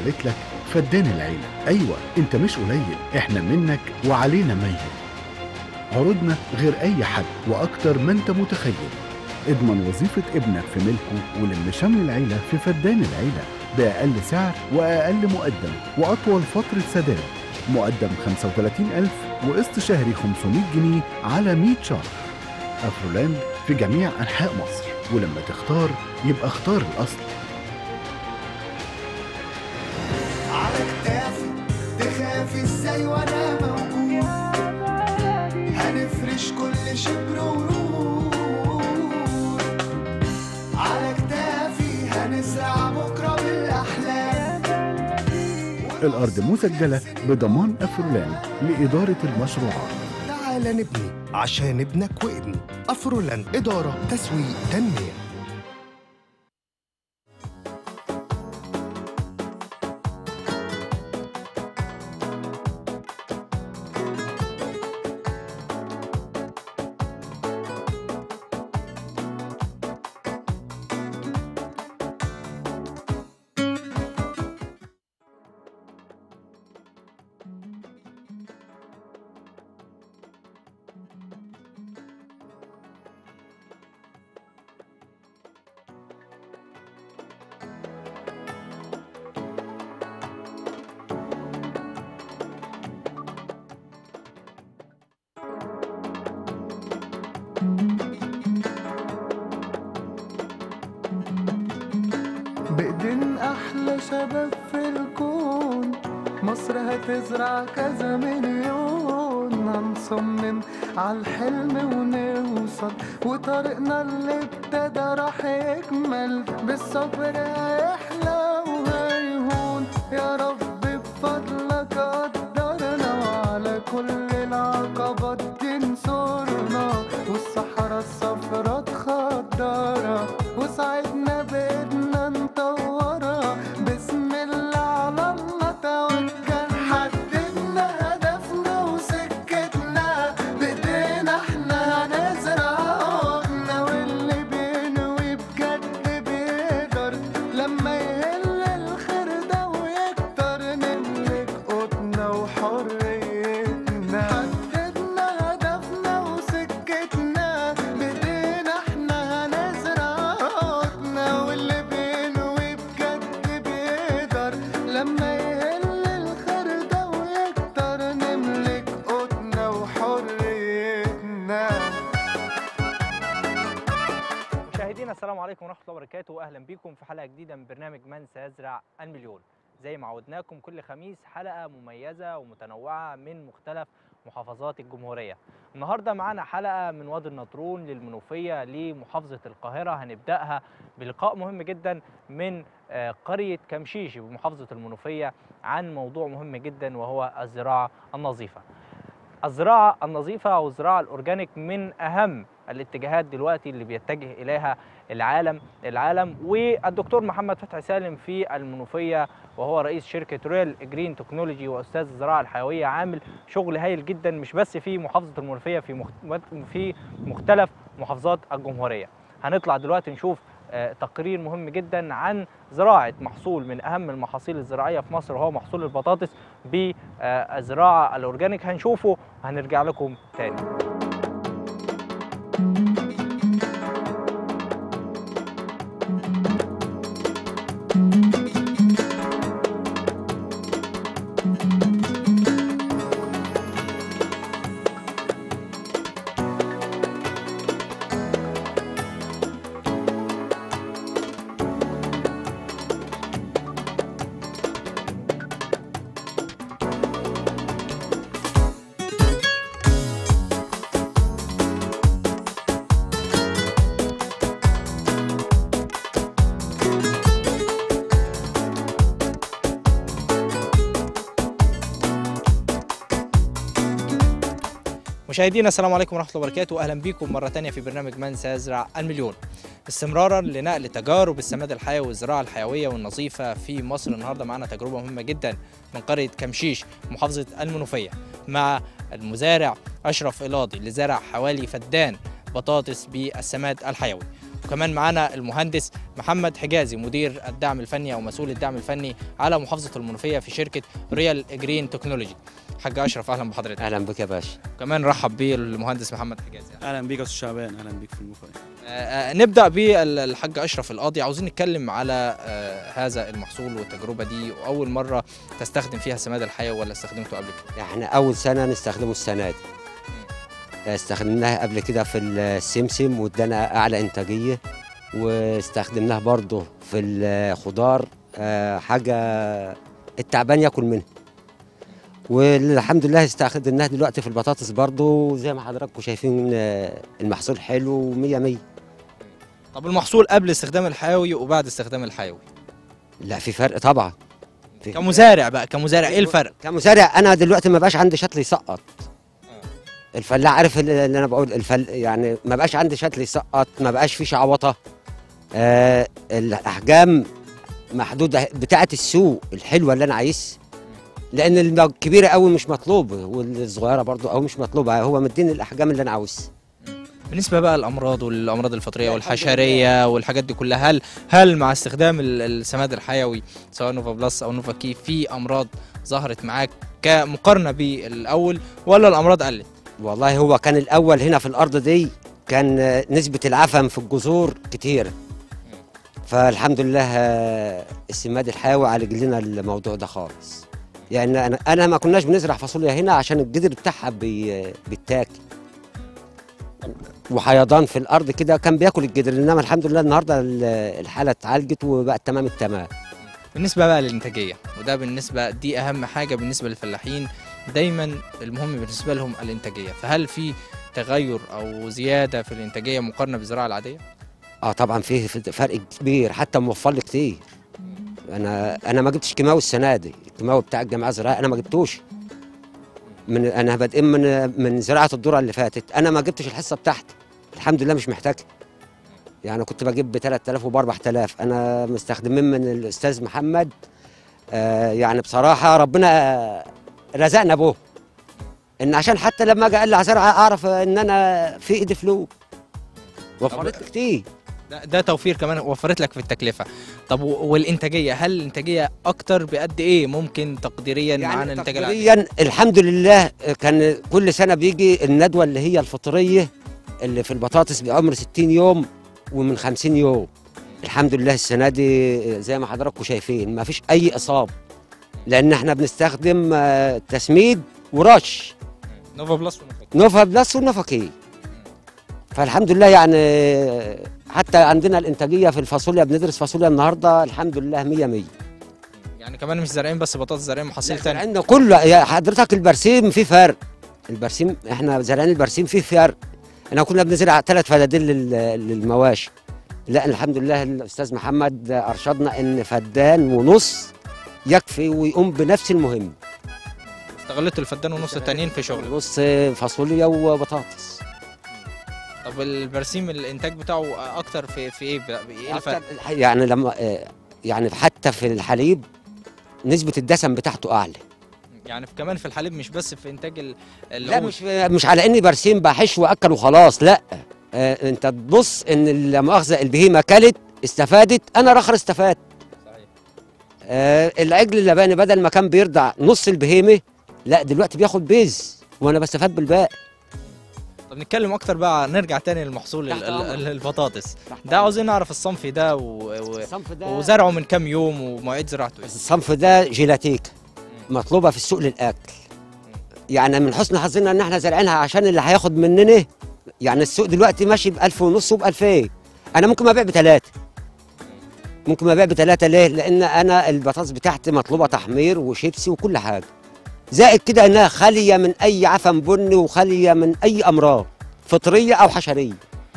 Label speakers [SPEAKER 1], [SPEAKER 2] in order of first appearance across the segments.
[SPEAKER 1] عملت لك فدان العيلة أيوة أنت مش قليل إحنا منك وعلينا ميت عروضنا غير أي حد وأكتر ما أنت متخيل اضمن وظيفة ابنك في ملكه ولم شمل العيلة في فدان العيلة بأقل سعر وأقل مقدم وأطول فترة سداد مقدم 35000 وقسط شهري 500 جنيه على 100 شهر أفرولاند في جميع أنحاء مصر ولما تختار يبقى اختار الأصل
[SPEAKER 2] على كتافي تخافي ازاي وانا موجود هنفرش كل شبر ورود على كتافي هنزرع بكره بالاحلام
[SPEAKER 1] الأرض مسجلة بضمان أفرولاند لإدارة المشروعات
[SPEAKER 2] تعال نبني عشان ابنك وابني افرولاند اداره تسويق تنميه
[SPEAKER 3] بإيدين أحلى شباب في الكون مصر هتزرع كذا مليون هنصمم عالحلم ونوصل وطريقنا اللي ابتدى راح يكمل بالصبر هيحلى وهيهون يا رب بفضلك قدرنا وعلى كل العقبات تنصرنا والصحراء الصفرا تخضرها وساعدنا بإيدنا نطورها بسم الله على الله توكل حددنا هدفنا وسكتنا بإيدينا احنا هنزرع عودنا واللي بينوي بجد بيقدر لما يهل الخير ده ويكتر نملك قوتنا وحريتنا حددنا هدفنا وسكتنا بإيدينا احنا هنزرع عودنا واللي بينوي بجد بيقدر لما يهل الخير ده ويكتر نملك قوتنا وحريتنا
[SPEAKER 4] مشاهدينا السلام عليكم ورحمه الله وبركاته واهلا بكم في حلقه جديده من برنامج من سيزرع المليون زي ما عودناكم كل خميس حلقه مميزه ومتنوعه من مختلف محافظات الجمهوريه النهارده معانا حلقه من وادي النطرون للمنوفيه لمحافظه القاهره هنبداها بلقاء مهم جدا من آه، قريه كمشيشي بمحافظه المنوفيه عن موضوع مهم جدا وهو الزراعه النظيفه الزراعة النظيفة أو الزراعة الأورجانيك من أهم الاتجاهات دلوقتي اللي بيتجه إليها العالم العالم والدكتور محمد فتحي سالم في المنوفية وهو رئيس شركة رويال جرين تكنولوجي وأستاذ الزراعة الحيوية عامل شغل هايل جدا مش بس في محافظة المنوفية في مخت- في مختلف محافظات الجمهورية هنطلع دلوقتي نشوف آه، تقرير مهم جدا عن زراعة محصول من أهم المحاصيل الزراعية في مصر وهو محصول البطاطس بالزراعة الأورجانيك هنشوفه وهنرجع لكم تاني مشاهدينا السلام عليكم ورحمة الله وبركاته أهلا بكم مرة تانية في برنامج من سيزرع المليون استمرارا لنقل تجارب السماد الحيوي والزراعة الحيوية والنظيفة في مصر النهاردة معنا تجربة مهمة جدا من قرية كمشيش محافظة المنوفية مع المزارع أشرف إلاضي اللي زرع حوالي فدان بطاطس بالسماد الحيوي وكمان معانا المهندس محمد حجازي مدير الدعم الفني او مسؤول الدعم الفني على محافظه المنوفيه في شركه ريال جرين تكنولوجي حاج اشرف اهلا بحضرتك
[SPEAKER 5] اهلا بك يا باشا
[SPEAKER 4] كمان رحب بيه المهندس محمد حجازي
[SPEAKER 6] اهلا بيك يا استاذ شعبان اهلا بيك في المفاجاه
[SPEAKER 4] آه، آه، نبدا بالحاج اشرف القاضي عاوزين نتكلم على آه، هذا المحصول والتجربه دي واول مره تستخدم فيها السماد الحيوي ولا استخدمته قبل كده
[SPEAKER 5] احنا اول سنه نستخدمه السنه دي استخدمناها قبل كده في السمسم وادانا اعلى انتاجيه واستخدمناها برضه في الخضار آه، حاجه التعبان ياكل منها والحمد لله استخدمناها دلوقتي في البطاطس برضه زي ما حضراتكم شايفين آه، المحصول حلو 100 100
[SPEAKER 4] طب المحصول قبل استخدام الحيوي وبعد استخدام الحيوي
[SPEAKER 5] لا في فرق طبعا في
[SPEAKER 4] كمزارع بقى كمزارع ايه الفرق
[SPEAKER 5] كمزارع انا دلوقتي ما بقاش عندي شتل يسقط الفلاح عارف اللي انا بقول الفل يعني ما بقاش عندي شتل يسقط ما بقاش في شعوطه آه الاحجام محدوده بتاعه السوق الحلوه اللي انا عايزها لان الكبيره قوي مش مطلوبه والصغيره برضو قوي مش مطلوبه هو مديني الاحجام اللي انا عاوزها
[SPEAKER 4] بالنسبه بقى الامراض والامراض الفطريه والحشريه والحاجات دي كلها هل هل مع استخدام ال- السماد الحيوي سواء نوفا بلس او نوفا كي في امراض ظهرت معاك كمقارنه بالاول ولا الامراض قلت
[SPEAKER 5] والله هو كان الاول هنا في الارض دي كان آه، نسبه العفن في الجذور كتيره فالحمد لله آه، السماد الحيوي عالج لنا الموضوع ده خالص يعني انا انا ما كناش بنزرع فاصوليا هنا عشان الجدر بتاعها بي- بيتاكل وحيضان في الارض كده كان بياكل الجدر انما الحمد لله النهارده ال- الحاله اتعالجت وبقت تمام التمام
[SPEAKER 4] بالنسبه بقى للانتاجيه وده بالنسبه دي اهم حاجه بالنسبه للفلاحين دايما المهم بالنسبه لهم الانتاجيه فهل في تغير او زياده في الانتاجيه مقارنه بالزراعه العاديه
[SPEAKER 5] اه طبعا فيه فرق كبير حتى موفر لي كتير انا انا ما جبتش كيماوي السنه دي الكيماوي بتاع الجمعيه الزراعيه انا ما جبتوش من انا بادئ من من زراعه الذره اللي فاتت انا ما جبتش الحصه بتاعتي الحمد لله مش محتاج يعني كنت بجيب ب 3000 وب 4000 انا مستخدمين من الاستاذ محمد آه يعني بصراحه ربنا رزقنا به ان عشان حتى لما اجي اقلع زرعه اعرف ان انا في ايدي فلوس وفرت لي كتير
[SPEAKER 4] ده, ده توفير كمان وفرت لك في التكلفه طب و- والانتاجيه هل الانتاجيه اكتر بقد ايه ممكن تقديريا يعني عن الانتاج العادي
[SPEAKER 5] تقديريا الحمد لله كان كل سنه بيجي الندوه اللي هي الفطريه اللي في البطاطس بعمر 60 يوم ومن 50 يوم الحمد لله السنه دي زي ما حضراتكم شايفين ما فيش اي اصابه لان احنا بنستخدم آه، تسميد ورش
[SPEAKER 4] نوفا بلس ونوفا كي.
[SPEAKER 5] نوفا بلس ونوفاكي فالحمد لله يعني آه، حتى عندنا الانتاجيه في الفاصوليا بندرس فاصوليا النهارده الحمد لله 100 100
[SPEAKER 4] يعني كمان مش زارعين بس بطاطس زارعين محاصيل تانية
[SPEAKER 5] عندنا كله يا حضرتك البرسيم في فرق البرسيم احنا زارعين البرسيم فيه فرق احنا كنا بنزرع ثلاث فدادين لل- للمواشي لا الحمد لله الاستاذ محمد ارشدنا ان فدان ونص يكفي ويقوم بنفس المهمه
[SPEAKER 4] استغلت الفدان ونص التانيين في شغلك
[SPEAKER 5] نص فاصوليا وبطاطس
[SPEAKER 4] طب البرسيم الانتاج بتاعه اكتر في في ايه بقى؟ ايه الفرق
[SPEAKER 5] أكتر الح- يعني لما آه، يعني حتى في الحليب نسبه الدسم بتاعته اعلى
[SPEAKER 4] يعني في- كمان في الحليب مش بس في انتاج ال-
[SPEAKER 5] لا
[SPEAKER 4] اللحوم
[SPEAKER 5] مش مش على اني برسيم بحش واكل وخلاص لا آه انت تبص ان لا مؤاخذه البهيمه كلت استفادت انا رخر استفاد
[SPEAKER 4] صحيح.
[SPEAKER 5] آه العجل اللباني بدل ما كان بيرضع نص البهيمه لا دلوقتي بياخد بيز وانا بستفاد بالباقي
[SPEAKER 4] طب نتكلم اكتر بقى نرجع تاني للمحصول ال-
[SPEAKER 5] تحت
[SPEAKER 4] ال-
[SPEAKER 5] أمرك.
[SPEAKER 4] ال- البطاطس ده عاوزين نعرف الصنف ده و... و...
[SPEAKER 5] الصنف ده
[SPEAKER 4] وزرعه من كام يوم ومواعيد زراعته ايه
[SPEAKER 5] الصنف ده جيلاتيكا مطلوبه في السوق للاكل يعني من حسن حظنا ان احنا زارعينها عشان اللي هياخد مننا يعني السوق دلوقتي ماشي ب 1000 ونص وب 2000 انا ممكن ابيع بثلاثه ممكن ابيع بثلاثه ليه؟ لان انا البطاطس بتاعتي مطلوبه تحمير وشيبسي وكل حاجه زائد كده انها خاليه من اي عفن بني وخاليه من اي امراض فطريه او حشريه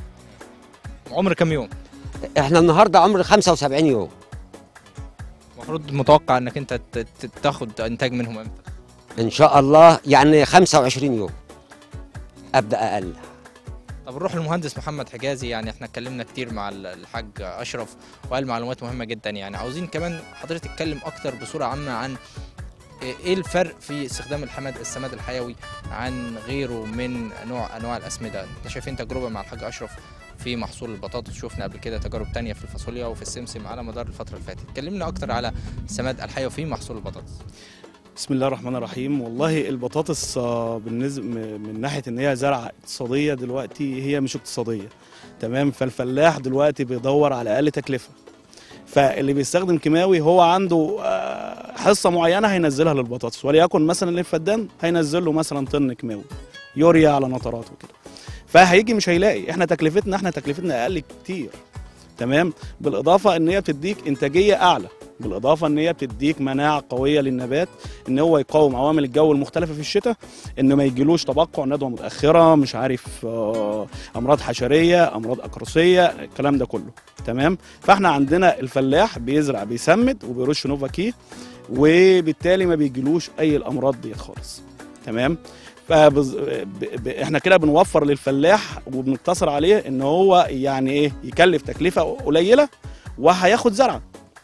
[SPEAKER 4] عمر كام يوم
[SPEAKER 5] احنا النهارده عمر 75 يوم
[SPEAKER 4] المفروض متوقع انك انت ت- ت- تاخد انتاج منهم امتى
[SPEAKER 5] ان شاء الله يعني 25 يوم ابدا اقل
[SPEAKER 4] طب نروح للمهندس محمد حجازي يعني احنا اتكلمنا كتير مع ال- الحاج اشرف وقال معلومات مهمه جدا يعني عاوزين كمان حضرتك تتكلم اكتر بصوره عامه عن ايه الفرق في استخدام الحمد السماد الحيوي عن غيره من نوع انواع الاسمده انت شايفين تجربه مع الحاج اشرف
[SPEAKER 7] في محصول البطاطس شفنا قبل كده تجارب تانية في الفاصوليا وفي السمسم على مدار الفتره اللي فاتت كلمنا اكتر على السماد الحيوي في محصول البطاطس
[SPEAKER 6] بسم الله الرحمن الرحيم والله البطاطس آه، بالنسبه م- من ناحيه ان هي زرعه اقتصاديه دلوقتي هي مش اقتصاديه تمام فالفلاح دلوقتي بيدور على اقل تكلفه فاللي بيستخدم كيماوي هو عنده آه، حصه معينه هينزلها للبطاطس وليكن مثلا للفدان هينزل له مثلا طن كيماوي يوريا على نطرات وكده فهيجي مش هيلاقي احنا تكلفتنا احنا تكلفتنا اقل كتير تمام بالاضافه ان هي بتديك انتاجيه اعلى بالاضافه ان هي بتديك مناعه قويه للنبات ان هو يقاوم عوامل الجو المختلفه في الشتاء ان ما يجيلوش تبقع ندوه متاخره مش عارف آه، امراض حشريه امراض اقرصيه الكلام ده كله تمام فاحنا عندنا الفلاح بيزرع بيسمد وبيرش نوفا كي وبالتالي ما بيجيلوش اي الامراض دي خالص تمام فبز... ب... ب... احنا كده بنوفر للفلاح وبنقتصر عليه ان هو يعني ايه يكلف تكلفه قليله وهياخد زرعه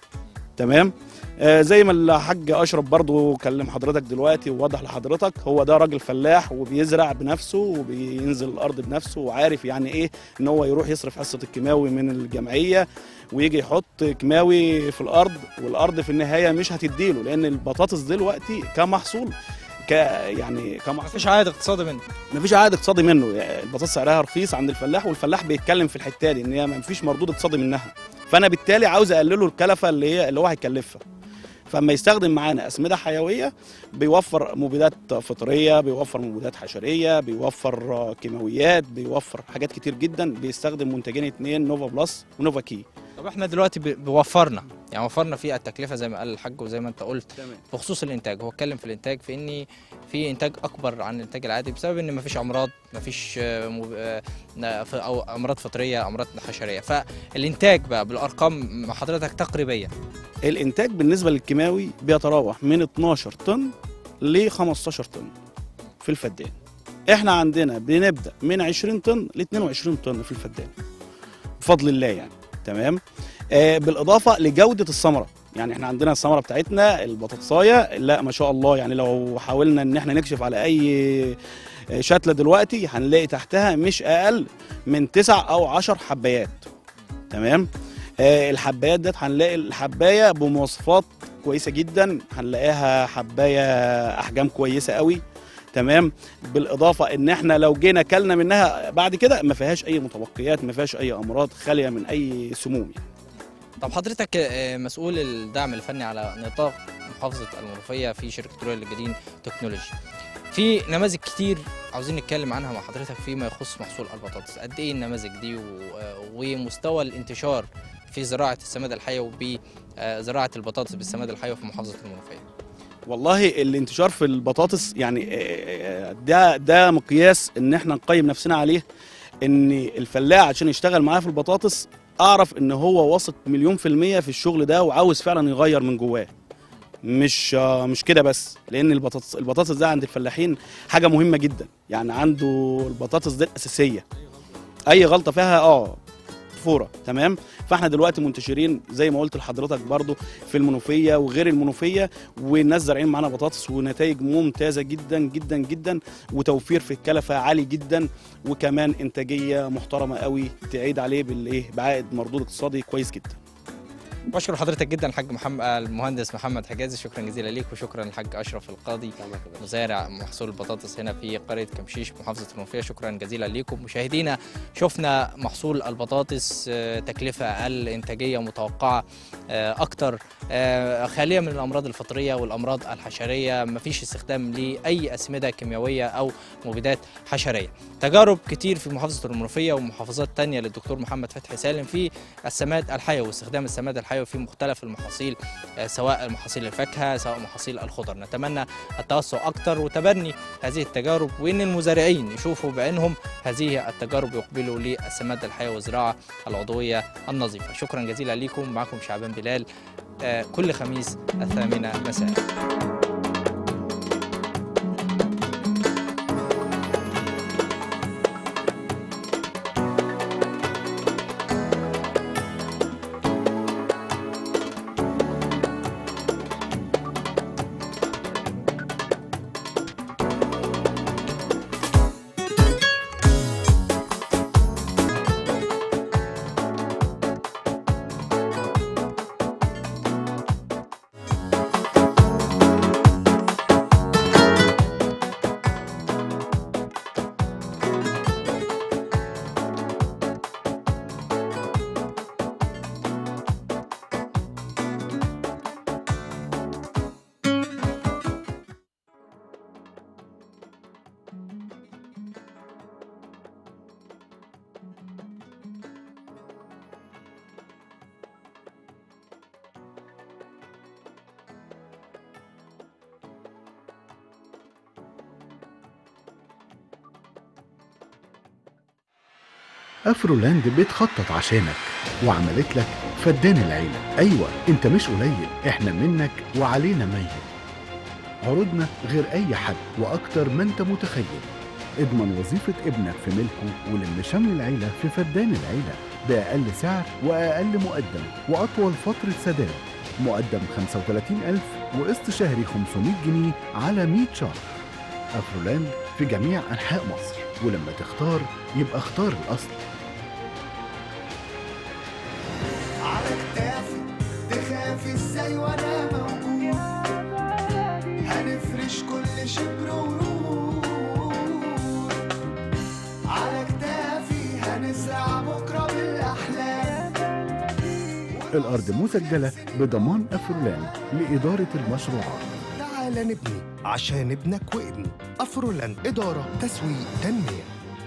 [SPEAKER 6] تمام آه زي ما الحاج اشرف برضو كلم حضرتك دلوقتي ووضح لحضرتك هو ده راجل فلاح وبيزرع بنفسه وبينزل الارض بنفسه وعارف يعني ايه ان هو يروح يصرف حصه الكيماوي من الجمعيه ويجي يحط كيماوي في الارض والارض في النهايه مش هتديله لان البطاطس دلوقتي كمحصول ك يعني كمحصول
[SPEAKER 7] مفيش عائد اقتصادي منه
[SPEAKER 6] مفيش عائد اقتصادي منه يعني البطاطس سعرها رخيص عند الفلاح والفلاح بيتكلم في الحته دي ان هي مفيش مردود اقتصادي منها فانا بالتالي عاوز اقلله الكلفه اللي هي اللي هو هيكلفها فاما يستخدم معانا اسمده حيويه بيوفر مبيدات فطريه بيوفر مبيدات حشريه بيوفر آه، كيماويات بيوفر حاجات كتير جدا بيستخدم منتجين اتنين نوفا بلس ونوفا كي
[SPEAKER 7] طب احنا دلوقتي ب- بوفرنا يعني وفرنا في التكلفه زي ما قال الحاج وزي ما انت قلت
[SPEAKER 6] تمام
[SPEAKER 7] بخصوص الانتاج هو اتكلم في الانتاج في ان في انتاج اكبر عن الانتاج العادي بسبب ان مفيش امراض مفيش آه، مب- آه، ف- او امراض فطريه امراض حشريه فالانتاج بقى بالارقام مع حضرتك تقريبيه
[SPEAKER 6] الانتاج بالنسبه للكيماوي بيتراوح من 12 طن ل 15 طن في الفدان احنا عندنا بنبدا من 20 طن ل 22 طن في الفدان بفضل الله يعني تمام آه بالاضافه لجوده الثمره يعني احنا عندنا الثمره بتاعتنا البطاطسايه لا ما شاء الله يعني لو حاولنا ان احنا نكشف على اي شتله دلوقتي هنلاقي تحتها مش اقل من 9 او 10 حبايات تمام آه، الحبايات ديت هنلاقي الحبايه بمواصفات كويسه جدا هنلاقيها حبايه احجام كويسه قوي تمام بالاضافه ان احنا لو جينا كلنا منها بعد كده ما فيهاش اي متبقيات ما فيهاش اي امراض خاليه من اي سموم يعني.
[SPEAKER 7] طب حضرتك آه، مسؤول الدعم الفني على نطاق محافظه المنوفيه في شركه رويال الجديد تكنولوجي في نماذج كتير عاوزين نتكلم عنها مع حضرتك فيما يخص محصول البطاطس قد ايه النماذج دي و- آه، ومستوى الانتشار في زراعه السماد الحيوي وبزراعه البطاطس بالسماد الحيوي في محافظه المنوفيه
[SPEAKER 6] والله الانتشار في البطاطس يعني آه، ده ده مقياس ان احنا نقيم نفسنا عليه ان الفلاح عشان يشتغل معاه في البطاطس اعرف ان هو واثق مليون في المية في الشغل ده وعاوز فعلا يغير من جواه مش آه، مش كده بس لان البطاطس البطاطس ده عند الفلاحين حاجه مهمه جدا يعني عنده البطاطس دي الاساسيه اي غلطه فيها اه فوره تمام فاحنا دلوقتي منتشرين زي ما قلت لحضرتك برضو في المنوفيه وغير المنوفيه والناس زارعين معانا بطاطس ونتائج ممتازه جدا جدا جدا وتوفير في الكلفه عالي جدا وكمان انتاجيه محترمه قوي تعيد عليه بالايه بعائد مردود اقتصادي كويس جدا
[SPEAKER 7] بشكر حضرتك جدا الحاج محمد المهندس محمد حجازي شكرا جزيلا ليك وشكرا الحاج اشرف القاضي مزارع محصول البطاطس هنا في قريه كمشيش محافظه المنوفيه شكرا جزيلا ليكم مشاهدينا شفنا محصول البطاطس آه، تكلفه اقل انتاجيه متوقعه آه، اكتر آه، خاليه من الامراض الفطريه والامراض الحشريه مفيش استخدام لاي اسمده كيميائيه او مبيدات حشريه تجارب كتير في محافظه المنوفيه ومحافظات تانية للدكتور محمد فتحي سالم في السماد الحيوي واستخدام السماد الحيوي في مختلف المحاصيل آه، سواء محاصيل الفاكهه سواء محاصيل الخضر نتمنى التوسع اكتر وتبني هذه التجارب وان المزارعين يشوفوا بعينهم هذه التجارب ويقبلوا للسماد الحيوي والزراعه العضويه النظيفه شكرا جزيلا لكم معكم شعبان بلال آه، كل خميس الثامنه مساء
[SPEAKER 1] افرولاند بتخطط عشانك وعملت لك فدان العيلة ايوه انت مش قليل احنا منك وعلينا ميت عروضنا غير اي حد واكتر ما انت متخيل اضمن وظيفة ابنك في ملكه ولم شمل العيلة في فدان العيلة بأقل سعر وأقل مقدم وأطول فترة سداد مقدم 35000 وقسط شهري 500 جنيه على 100 شهر أفرولاند في جميع أنحاء مصر ولما تختار يبقى اختار الأصل
[SPEAKER 3] على كتافي تخافي ازاي وانا موجود هنفرش كل شبر ورود على كتافي هنزرع بكره بالاحلام
[SPEAKER 1] الأرض مسجلة بضمان أفرولاند لإدارة المشروعات
[SPEAKER 2] تعال نبني عشان ابنك وابني أفرولاند إدارة تسويق تنمية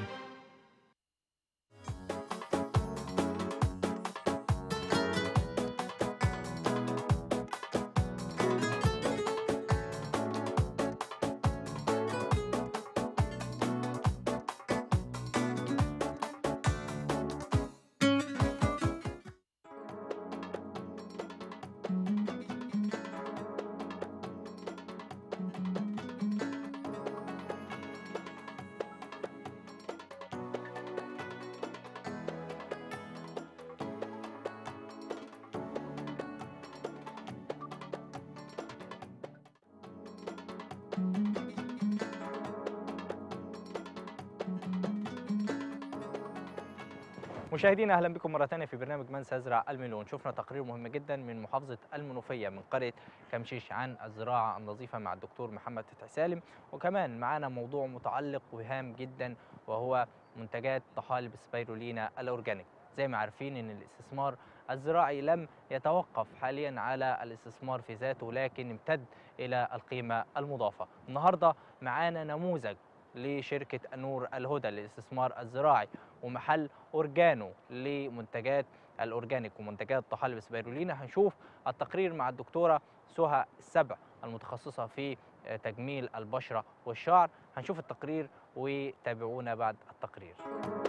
[SPEAKER 4] مشاهدينا اهلا بكم مره ثانيه في برنامج من سيزرع المليون شفنا تقرير مهم جدا من محافظه المنوفيه من قريه كمشيش عن الزراعه النظيفه مع الدكتور محمد فتحي سالم وكمان معانا موضوع متعلق وهام جدا وهو منتجات طحالب سبيرولينا الاورجانيك زي ما عارفين ان الاستثمار الزراعي لم يتوقف حاليا على الاستثمار في ذاته لكن امتد الى القيمه المضافه النهارده معانا نموذج لشركه النور الهدى للاستثمار الزراعي ومحل اورجانو لمنتجات الاورجانيك ومنتجات طحالب سبيرولينا هنشوف التقرير مع الدكتوره سهى السبع المتخصصه في تجميل البشره والشعر هنشوف التقرير وتابعونا بعد التقرير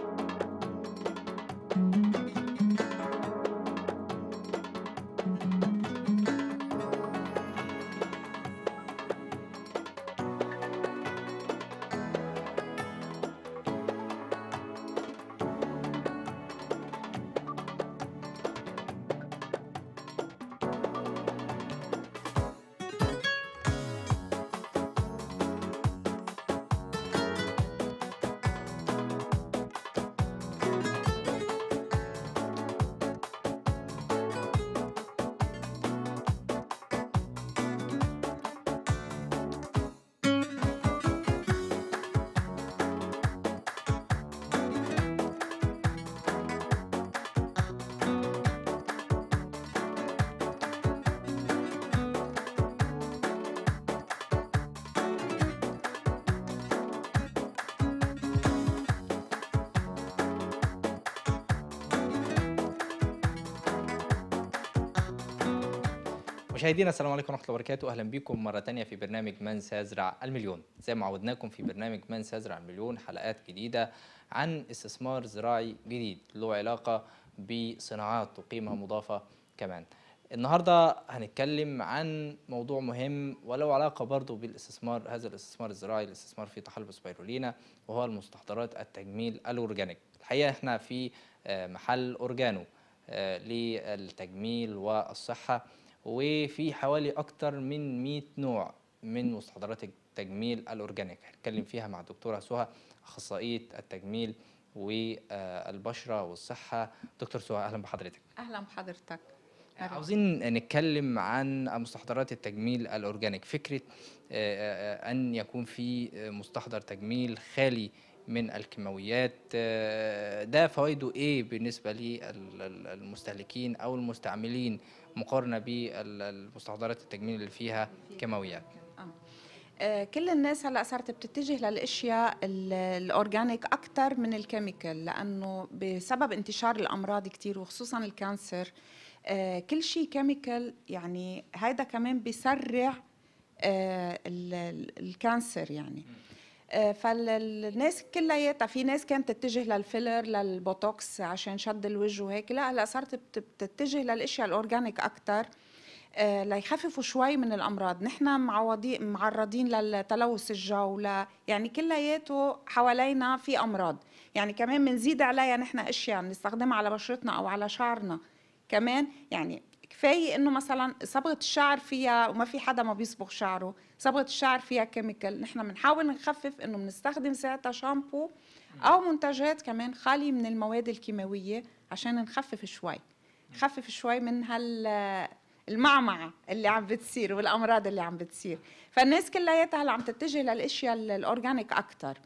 [SPEAKER 4] مشاهدينا السلام عليكم ورحمه الله وبركاته اهلا بكم مره تانية في برنامج من سيزرع المليون زي ما عودناكم في برنامج من سيزرع المليون حلقات جديده عن استثمار زراعي جديد له علاقه بصناعات وقيمه مضافه كمان النهارده هنتكلم عن موضوع مهم وله علاقه برضه بالاستثمار هذا الاستثمار الزراعي الاستثمار في طحالب سبيرولينا وهو المستحضرات التجميل الاورجانيك الحقيقه احنا في آه، محل اورجانو آه، للتجميل والصحه وفي حوالي أكتر من 100 نوع من مستحضرات التجميل الأورجانيك هنتكلم فيها مع الدكتورة سهى أخصائية التجميل والبشرة والصحة دكتور سهى أهلا بحضرتك
[SPEAKER 8] اهلا بحضرتك أهلاً.
[SPEAKER 4] عاوزين نتكلم عن مستحضرات التجميل الأورجانيك فكرة آه، آه، أن يكون في آه، مستحضر تجميل خالي من الكيماويات آه، ده فوائده ايه بالنسبه للمستهلكين او المستعملين مقارنه بالمستحضرات التجميل اللي فيها كيماويات
[SPEAKER 8] آه، كل الناس هلا صارت بتتجه للاشياء ال- الاورجانيك اكثر من الكيميكال لانه بسبب انتشار الامراض كتير وخصوصا الكانسر آه، كل شيء كيميكال يعني هيدا كمان بيسرع آه، ال- ال- الكانسر يعني آه، فالناس كلياتها في ناس كانت تتجه للفيلر للبوتوكس عشان شد الوجه وهيك لا هلا صارت بت- بتتجه للاشياء الاورجانيك اكثر ليخففوا شوي من الامراض نحن معوضين معرضين للتلوث الجو ل... يعني كلياته حوالينا في امراض يعني كمان بنزيد عليها نحن اشياء بنستخدمها على بشرتنا او على شعرنا كمان يعني كفايه انه مثلا صبغه الشعر فيها وما في حدا ما بيصبغ شعره صبغه الشعر فيها كيميكال نحن بنحاول نخفف انه بنستخدم ساعتها شامبو او منتجات كمان خاليه من المواد الكيماويه عشان نخفف شوي نخفف شوي من هال المعمعة اللي عم بتصير والأمراض اللي عم بتصير فالناس كلياتها هلا عم تتجه للأشياء ال- الأورجانيك أكتر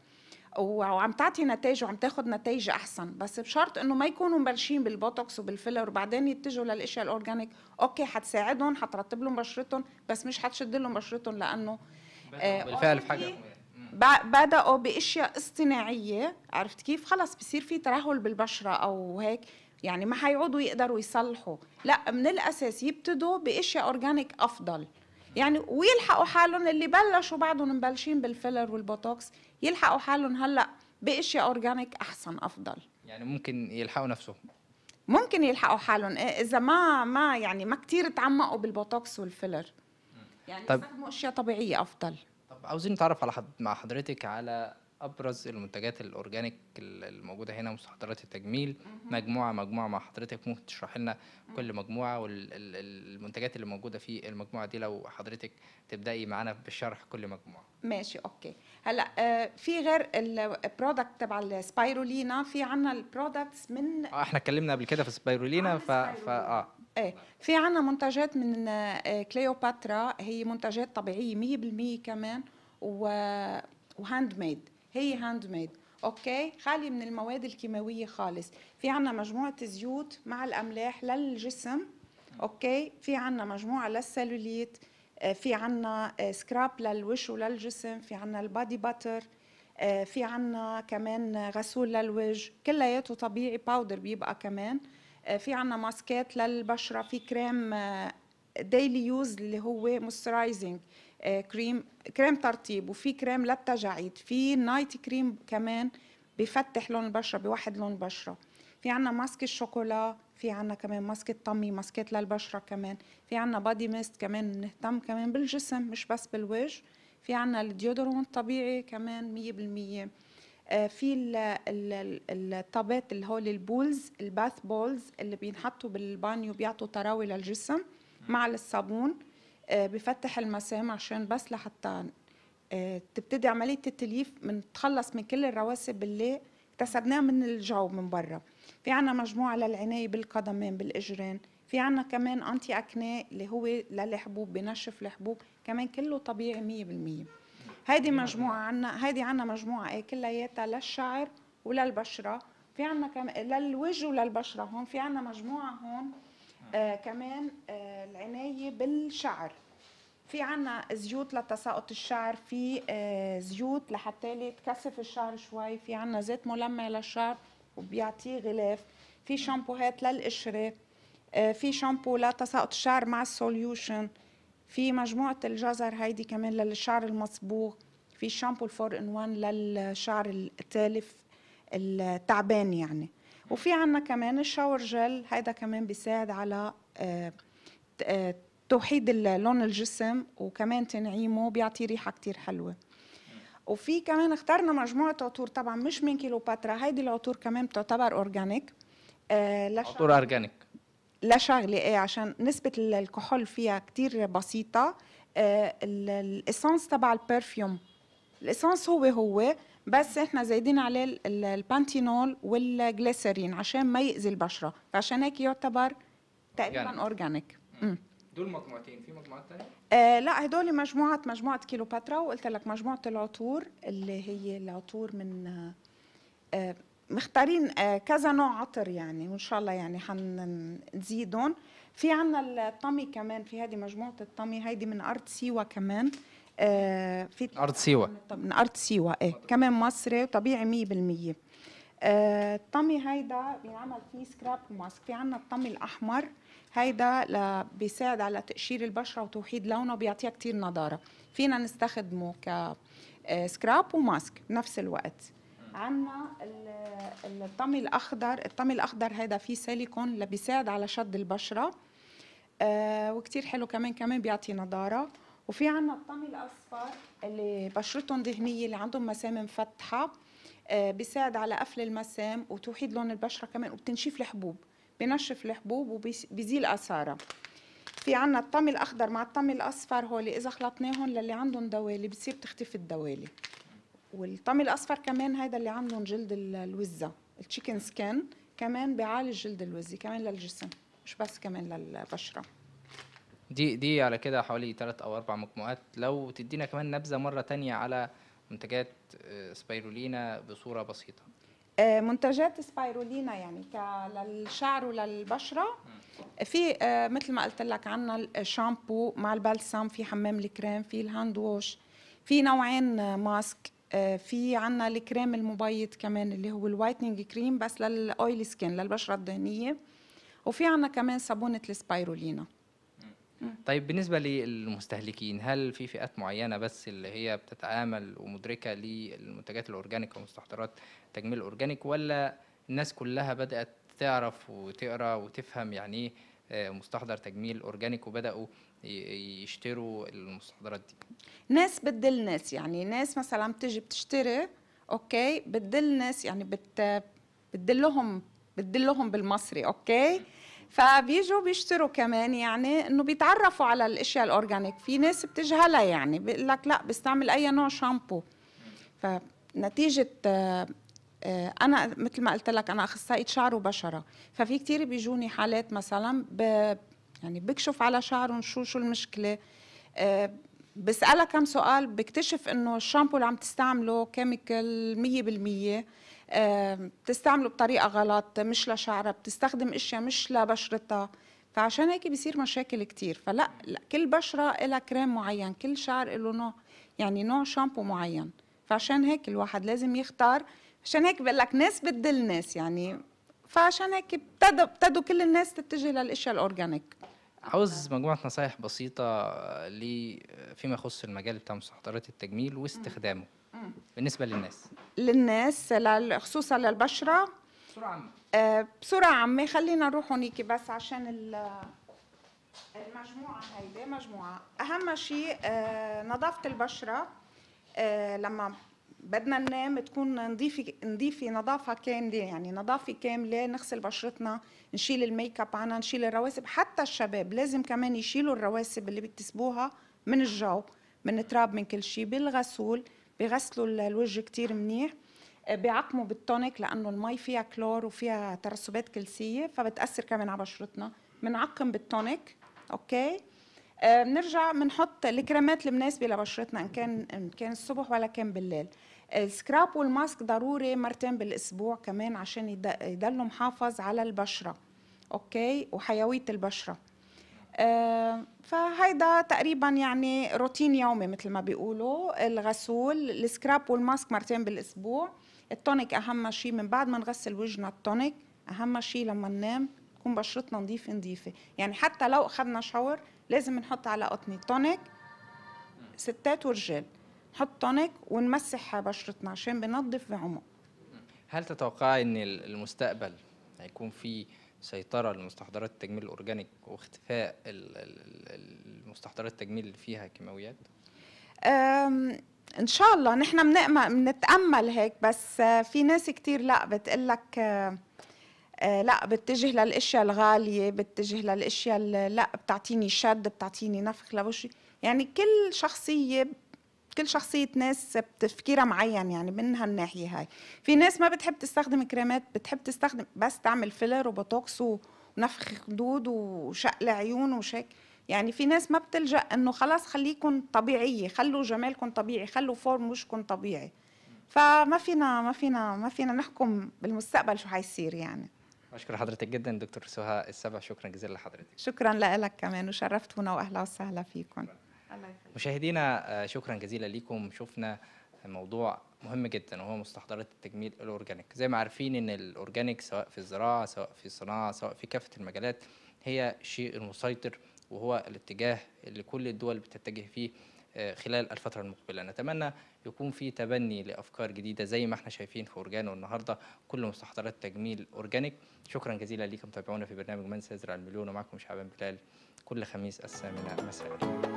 [SPEAKER 8] وعم تعطي نتائج وعم تاخذ نتائج احسن بس بشرط انه ما يكونوا مبلشين بالبوتوكس وبالفيلر وبعدين يتجهوا للاشياء الاورجانيك اوكي حتساعدهم حترطب لهم بشرتهم بس مش حتشد لهم بشرتهم لانه آه،
[SPEAKER 7] بالفعل في حاجه
[SPEAKER 8] ب- بدأوا باشياء اصطناعيه عرفت كيف خلص بصير في ترهل بالبشره او هيك يعني ما حيعودوا يقدروا يصلحوا لا من الاساس يبتدوا باشياء اورجانيك افضل يعني ويلحقوا حالهم اللي بلشوا بعدهم مبلشين بالفيلر والبوتوكس يلحقوا حالهم هلا باشياء اورجانيك احسن افضل
[SPEAKER 7] يعني ممكن يلحقوا نفسهم
[SPEAKER 8] ممكن يلحقوا حالهم إيه، اذا ما ما يعني ما كتير تعمقوا بالبوتوكس والفيلر يعني
[SPEAKER 7] طيب.
[SPEAKER 8] يستخدموا اشياء طبيعيه افضل
[SPEAKER 7] طب عاوزين نتعرف على حد مع حضرتك على ابرز المنتجات الاورجانيك ال- الموجوده هنا مستحضرات التجميل مجموعه مجموعه مع حضرتك ممكن تشرح لنا كل مجموعه والمنتجات اللي موجوده في المجموعه دي لو حضرتك تبداي معانا بشرح كل مجموعه
[SPEAKER 8] ماشي اوكي هلا آه، في غير البرودكت تبع السبايرولينا في عنا البرودكتس من
[SPEAKER 7] اه احنا اتكلمنا قبل كده في سبايرولينا
[SPEAKER 8] عن
[SPEAKER 7] ف... ف...
[SPEAKER 8] السبايرولينا.
[SPEAKER 7] اه
[SPEAKER 8] ايه في عنا منتجات من آه، كليوباترا هي منتجات طبيعيه 100% كمان و وهاند ميد هي هاند ميد اوكي خالي من المواد الكيماويه خالص في عنا مجموعه زيوت مع الاملاح للجسم اوكي في عنا مجموعه للسلوليت آه، في عنا آه، سكراب للوش وللجسم في عنا البادي باتر آه، في عنا كمان غسول للوجه كلياته طبيعي باودر بيبقى كمان آه، في عنا ماسكات للبشرة في كريم ديلي يوز اللي هو موسترايزنج كريم كريم ترطيب وفي كريم للتجاعيد في نايت كريم كمان بفتح لون البشرة بوحد لون البشرة في عنا ماسك الشوكولا في عنا كمان ماسك الطمي ماسكات للبشرة كمان في عنا بادي ميست كمان نهتم كمان بالجسم مش بس بالوجه في عنا الديودرون الطبيعي كمان مية بالمية آه، في ال- ال- ال- الطابات اللي هو البولز الباث بولز اللي بينحطوا بالبانيو بيعطوا تراوي للجسم مع الصابون آه، بفتح المسام عشان بس لحتى آه، تبتدي عملية التلييف بنتخلص من كل الرواسب اللي اكتسبناها من الجو من برا في عنا مجموعة للعناية بالقدمين بالإجرين في عنا كمان أنتي أكني اللي هو للحبوب بنشف الحبوب كمان كله طبيعي مية بالمية هيدي مجموعة عنا هيدي عنا مجموعة ايه كلياتها للشعر وللبشرة في عنا كمان للوجه وللبشرة هون في عنا مجموعة هون آه كمان آه العناية بالشعر في عنا زيوت لتساقط الشعر في آه زيوت لحتى تكثف الشعر شوي في عنا زيت ملمع للشعر وبيعطيه غلاف في شامبوهات للقشرة آه في شامبو لتساقط الشعر مع السوليوشن في مجموعة الجزر هيدي كمان للشعر المصبوغ في شامبو الفور ان وان للشعر التالف التعبان يعني وفي عنا كمان الشاور جل هيدا كمان بيساعد على آه، ت- آه، توحيد ال- لون الجسم وكمان تنعيمه بيعطي ريحة كتير حلوة وفي كمان اخترنا مجموعة عطور طبعا مش من كيلوباترا هيدي العطور كمان بتعتبر اورجانيك آه لشغل-
[SPEAKER 7] عطور اورجانيك
[SPEAKER 8] لا شغله ايه عشان نسبة ال- الكحول فيها كتير بسيطة آه ال- الاسانس تبع البرفيوم الاسانس هو هو بس احنا زايدين عليه ال- ال- البانتينول والجليسرين عشان ما يأذي البشرة فعشان هيك يعتبر تقريبا
[SPEAKER 7] أورجانيك.
[SPEAKER 8] اورجانيك مم.
[SPEAKER 7] دول مجموعتين في مجموعات ثانيه
[SPEAKER 8] آه لا هدول مجموعة مجموعة كيلوباترا وقلت لك مجموعة العطور اللي هي العطور من آه آه مختارين آه كذا نوع عطر يعني وان شاء الله يعني حنزيدهم في عنا الطمي كمان في هذه مجموعة الطمي هيدي من أرض سيوة كمان آه في
[SPEAKER 7] ارض سيوه
[SPEAKER 8] من أرض سيوة إيه كمان مصري وطبيعي مية بالمية آه، الطمي هيدا بينعمل فيه سكراب وماسك في عنا الطمي الأحمر هيدا ل- بيساعد على تقشير البشرة وتوحيد لونها وبيعطيها كتير نضارة فينا نستخدمه ك آه، سكراب وماسك بنفس الوقت عندنا الطمي الاخضر الطمي الاخضر هذا فيه سيليكون اللي بيساعد على شد البشره آه وكتير حلو كمان كمان بيعطي نضاره وفي عنا الطمي الاصفر اللي بشرتهم دهنيه اللي عندهم مسام مفتحه آه بيساعد على قفل المسام وتوحيد لون البشره كمان وبتنشيف الحبوب بنشف الحبوب وبيزيل اثارها في عنا الطمي الاخضر مع الطمي الاصفر هو اللي اذا خلطناهم للي عندهم دوالي بتصير تختفي الدوالي والطمي الاصفر كمان هذا اللي عندهم جلد ال- الوزه التشيكن سكين كمان بيعالج جلد الوزه كمان للجسم مش بس كمان للبشره
[SPEAKER 7] دي دي على كده حوالي ثلاث او اربع مجموعات لو تدينا كمان نبذه مره تانية على منتجات آه، سبايرولينا بصوره بسيطه
[SPEAKER 8] آه، منتجات سبايرولينا يعني ك- للشعر وللبشره في آه، مثل ما قلت لك عنا الشامبو مع البلسم في حمام الكريم في الهاند ووش في نوعين آه، ماسك آه، في عنا الكريم المبيض كمان اللي هو الوايتنينج كريم بس للاويلي سكين للبشره الدهنيه وفي عنا كمان صابونه السبايرولينا
[SPEAKER 7] طيب بالنسبه للمستهلكين هل في فئات معينه بس اللي هي بتتعامل ومدركه للمنتجات الاورجانيك ومستحضرات التجميل الاورجانيك ولا الناس كلها بدات تعرف وتقرا وتفهم يعني ايه آه، مستحضر تجميل اورجانيك وبداوا ي- يشتروا المستحضرات دي
[SPEAKER 8] ناس بتدل ناس يعني ناس مثلا بتجي بتشتري اوكي بتدل ناس يعني بت بتدلهم بتدلهم بالمصري اوكي فبيجوا بيشتروا كمان يعني انه بيتعرفوا على الاشياء الاورجانيك في ناس بتجهلها يعني بيقول لك لا بستعمل اي نوع شامبو فنتيجه آه، آه، انا مثل ما قلت لك انا اخصائيه شعر وبشره ففي كتير بيجوني حالات مثلا ب يعني بكشف على شعرهم شو شو المشكله آه، بسألها كم سؤال بكتشف انه الشامبو اللي عم تستعمله كيميكال مية بالمية آه، بتستعمله بطريقة غلط مش لشعرها بتستخدم اشياء مش لبشرتها فعشان هيك بيصير مشاكل كتير فلا لا كل بشرة لها كريم معين كل شعر له نوع يعني نوع شامبو معين فعشان هيك الواحد لازم يختار عشان هيك بقول لك ناس بتدل ناس يعني فعشان هيك ابتدوا ابتدوا كل الناس تتجه للاشياء الاورجانيك
[SPEAKER 7] عاوز مجموعه نصايح بسيطه آه، ل فيما يخص المجال بتاع مستحضرات التجميل واستخدامه بالنسبه للناس
[SPEAKER 8] للناس لل- خصوصا للبشره
[SPEAKER 7] بسرعه عامه
[SPEAKER 8] آه، بسرعة عمي خلينا نروح هونيك بس عشان ال- المجموعة هيدي مجموعة أهم شيء آه، نظافة البشرة آه، لما بدنا ننام تكون نضيفة نضيفة نظافة كاملة يعني نظافة كاملة نغسل بشرتنا نشيل الميك اب عنها نشيل الرواسب حتى الشباب لازم كمان يشيلوا الرواسب اللي بيكتسبوها من الجو من تراب من كل شيء بالغسول بيغسلوا ال- الوجه كتير منيح آه، بيعقموا بالتونيك لانه المي فيها كلور وفيها ترسبات كلسيه فبتاثر كمان على بشرتنا بنعقم بالتونيك اوكي آه، بنرجع بنحط الكريمات المناسبه لبشرتنا ان كان ان كان الصبح ولا كان بالليل السكراب والماسك ضروري مرتين بالاسبوع كمان عشان يد- يضلوا محافظ على البشره اوكي وحيويه البشره آه، فهيدا تقريبا يعني روتين يومي مثل ما بيقولوا الغسول السكراب والماسك مرتين بالاسبوع التونيك اهم شيء من بعد ما نغسل وجهنا التونيك اهم شيء لما ننام تكون بشرتنا نظيفه نظيفه يعني حتى لو اخذنا شاور لازم نحط على قطني تونيك ستات ورجال نحط تونيك ونمسح بشرتنا عشان بنظف بعمق
[SPEAKER 7] هل تتوقعي ان ال- المستقبل هيكون في سيطرة لمستحضرات التجميل الأورجانيك واختفاء ال- ال- ال- المستحضرات التجميل اللي فيها كيماويات؟
[SPEAKER 8] أم، ان شاء الله نحن بنأمل بنتامل هيك بس آه، في ناس كتير لا بتقلك آه، آه، لا بتجه للاشياء الغاليه بتجه للاشياء اللي لا بتعطيني شد بتعطيني نفخ لوجهي يعني كل شخصيه كل شخصية ناس بتفكيرها معين يعني من هالناحية هاي في ناس ما بتحب تستخدم كريمات بتحب تستخدم بس تعمل فيلر وبوتوكس و- ونفخ خدود وشقل عيون وشك يعني في ناس ما بتلجأ انه خلاص خليكم طبيعية خلوا جمالكم طبيعي خلوا فورم وشكم طبيعي فما فينا ما فينا ما فينا نحكم بالمستقبل شو حيصير يعني
[SPEAKER 7] أشكر حضرتك جدا دكتور سهى السبع شكرا جزيلا لحضرتك
[SPEAKER 8] شكرا لك كمان وشرفتونا واهلا وسهلا فيكم
[SPEAKER 7] مشاهدينا آه، شكرا جزيلا ليكم شفنا موضوع مهم جدا وهو مستحضرات التجميل الاورجانيك زي ما عارفين ان الاورجانيك سواء في الزراعه سواء في الصناعه سواء في كافه المجالات هي الشيء المسيطر وهو الاتجاه اللي كل الدول بتتجه فيه آه، خلال الفترة المقبلة نتمنى يكون في تبني لأفكار جديدة زي ما احنا شايفين في أورجانو النهاردة كل مستحضرات تجميل أورجانيك شكرا جزيلا ليكم تابعونا في برنامج من سيزرع المليون ومعكم شعبان بلال كل خميس الثامنة مساءً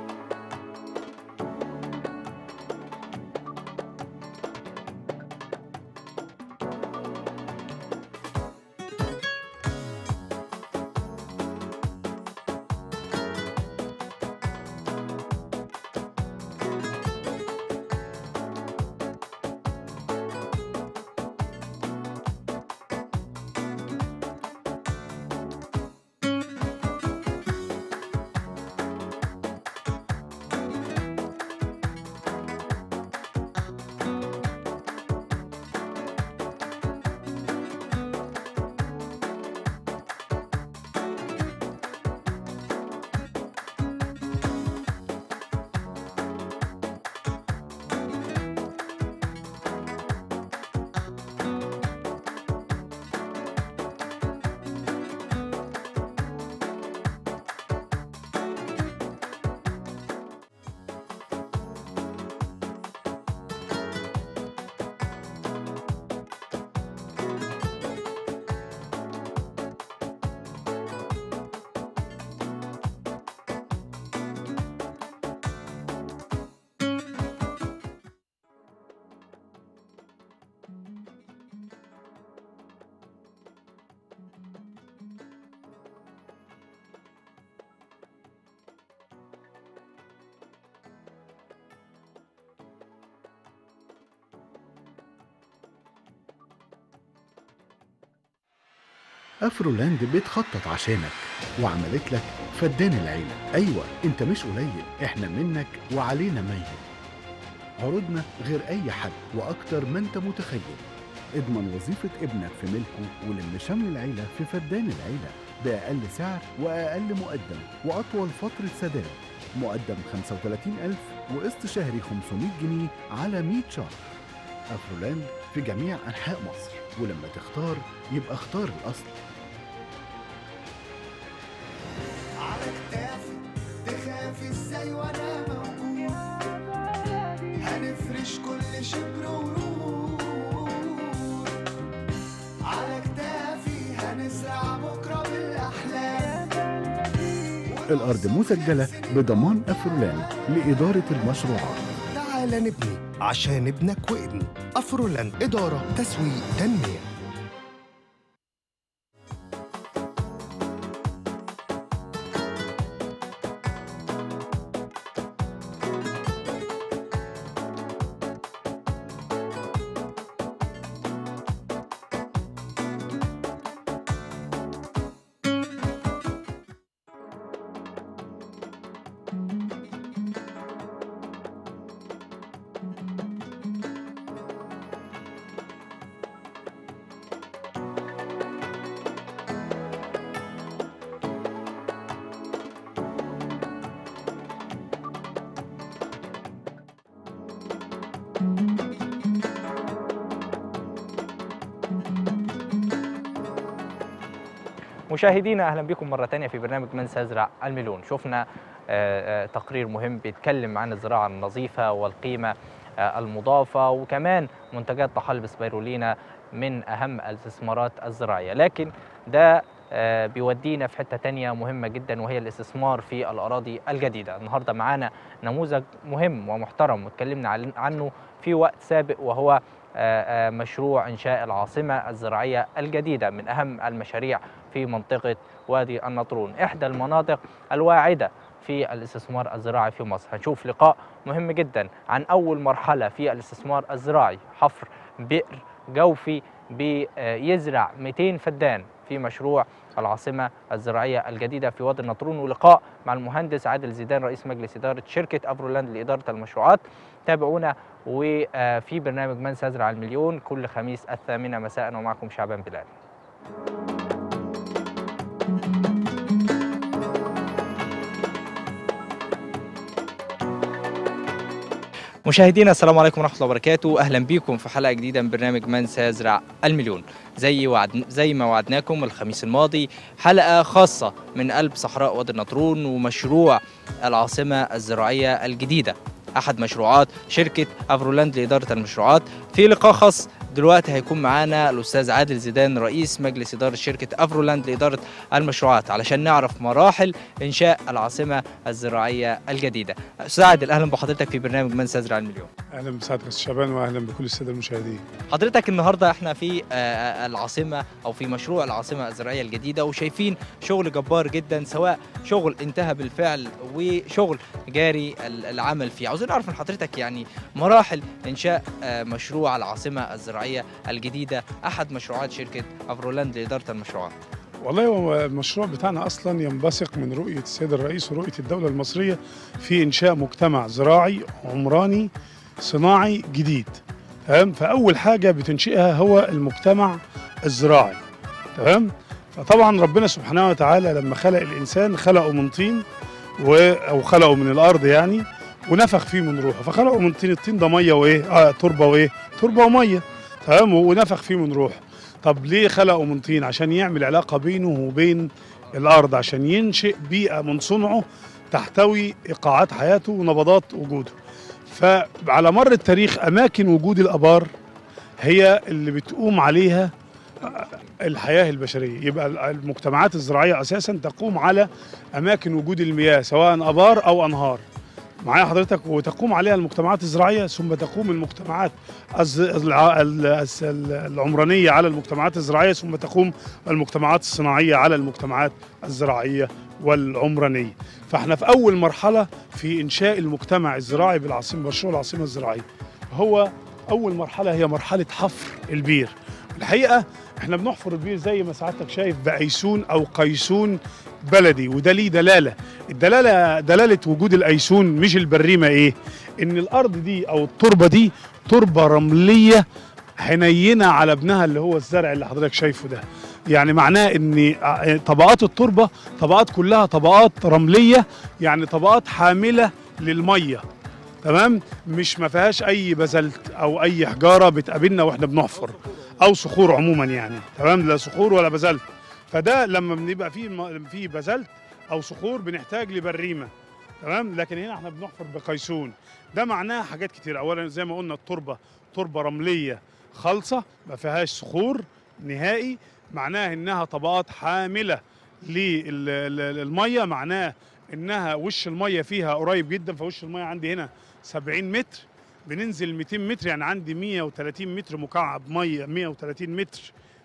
[SPEAKER 1] افرولاند بتخطط عشانك وعملت لك فدان العيلة ايوه انت مش قليل احنا منك وعلينا ميت عروضنا غير اي حد واكتر ما انت متخيل اضمن وظيفة ابنك في ملكه ولم شمل العيلة في فدان العيلة بأقل سعر وأقل مقدم وأطول فترة سداد مقدم 35000 وقسط شهري 500 جنيه على 100 شهر أفرولاند في جميع أنحاء مصر ولما تختار يبقى اختار الأصل
[SPEAKER 3] على كتافي تخافي ازاي وانا موجود هنفرش كل شبر ورود على كتافي هنزرع بكره بالاحلام
[SPEAKER 1] الأرض مسجلة بضمان أفرولاند لإدارة المشروعات
[SPEAKER 2] تعال نبني عشان ابنك وابني أفرولاند إدارة تسويق تنمية
[SPEAKER 4] مشاهدينا اهلا بكم مره تانية في برنامج من سيزرع المليون شفنا آه، آه، تقرير مهم بيتكلم عن الزراعه النظيفه والقيمه آه، المضافه وكمان منتجات طحالب سبيرولينا من اهم الاستثمارات الزراعيه لكن ده آه، بيودينا في حته تانية مهمه جدا وهي الاستثمار في الاراضي الجديده النهارده معانا نموذج مهم ومحترم واتكلمنا عن- عنه في وقت سابق وهو آه، آه، مشروع انشاء العاصمه الزراعيه الجديده من اهم المشاريع في منطقه وادي النطرون احدى المناطق الواعده في الاستثمار الزراعي في مصر هنشوف لقاء مهم جدا عن اول مرحله في الاستثمار الزراعي حفر بئر جوفي بيزرع 200 فدان في مشروع العاصمه الزراعيه الجديده في وادي النطرون ولقاء مع المهندس عادل زيدان رئيس مجلس اداره شركه افرولاند لاداره المشروعات تابعونا وفي برنامج من سيزرع المليون كل خميس الثامنه مساء ومعكم شعبان بلال مشاهدينا السلام عليكم ورحمه الله وبركاته اهلا بيكم في حلقه جديده من برنامج من سيزرع المليون زي وعد زي ما وعدناكم الخميس الماضي حلقه خاصه من قلب صحراء وادي النطرون ومشروع العاصمه الزراعيه الجديده
[SPEAKER 7] احد مشروعات شركه افرولاند لاداره المشروعات في لقاء خاص دلوقتي هيكون معانا الاستاذ عادل زيدان رئيس مجلس اداره شركه افرولاند لاداره المشروعات علشان نعرف مراحل انشاء العاصمه الزراعيه الجديده استاذ عادل اهلا بحضرتك في برنامج من سيزرع المليون
[SPEAKER 9] اهلا بسعادتك استاذ شعبان واهلا بكل الساده المشاهدين
[SPEAKER 7] حضرتك النهارده احنا في آه، العاصمه او في مشروع العاصمه الزراعيه الجديده وشايفين شغل جبار جدا سواء شغل انتهى بالفعل وشغل جاري ال- العمل فيه عاوزين نعرف من حضرتك يعني مراحل انشاء آه، مشروع العاصمه الزراعيه الجديده احد مشروعات شركه افرولاند لاداره المشروعات
[SPEAKER 9] والله هو المشروع بتاعنا اصلا ينبثق من رؤيه السيد الرئيس ورؤيه الدوله المصريه في انشاء مجتمع زراعي عمراني صناعي جديد تمام فاول حاجه بتنشئها هو المجتمع الزراعي تمام فطبعا ربنا سبحانه وتعالى لما خلق الانسان خلقه من طين و... او خلقه من الارض يعني ونفخ فيه من روحه فخلقه من طين الطين ده ميه وايه اه تربه وايه تربه وميه تمام ونفخ فيه من روحه طب ليه خلقه من طين عشان يعمل علاقه بينه وبين الارض عشان ينشئ بيئه من صنعه تحتوي ايقاعات حياته ونبضات وجوده فعلى مر التاريخ اماكن وجود الابار هي اللي بتقوم عليها الحياه البشريه يبقى المجتمعات الزراعيه اساسا تقوم على اماكن وجود المياه سواء ابار او انهار معايا حضرتك وتقوم عليها المجتمعات الزراعيه ثم تقوم المجتمعات الز- الع- ال- الس- ال- العمرانيه على المجتمعات الزراعيه ثم تقوم المجتمعات الصناعيه على المجتمعات الزراعيه والعمرانيه فاحنا في اول مرحله في انشاء المجتمع الزراعي بالعاصمه مشروع العاصمه الزراعيه هو اول مرحله هي مرحله حفر البير الحقيقه احنا بنحفر البير زي ما سعادتك شايف بايسون او قيسون بلدي وده ليه دلاله الدلاله دلاله وجود الايسون مش البريمه ايه ان الارض دي او التربه دي تربه رمليه حنينه على ابنها اللي هو الزرع اللي حضرتك شايفه ده يعني معناه ان ع- طبقات التربه طبقات كلها طبقات رمليه يعني طبقات حامله للميه تمام مش ما فيهاش اي بازلت او اي حجاره بتقابلنا واحنا بنحفر او صخور عموما يعني تمام لا صخور ولا بازلت فده لما بنبقى فيه م- فيه بازلت او صخور بنحتاج لبريمه تمام لكن هنا احنا بنحفر بقيسون ده معناه حاجات كتير اولا زي ما قلنا التربه تربه رمليه خالصه ما فيهاش صخور نهائي معناه انها طبقات حامله للميه معناه انها وش الميه فيها قريب جدا فوش الميه عندي هنا 70 متر بننزل 200 متر يعني عندي 130 متر مكعب ميه 130 متر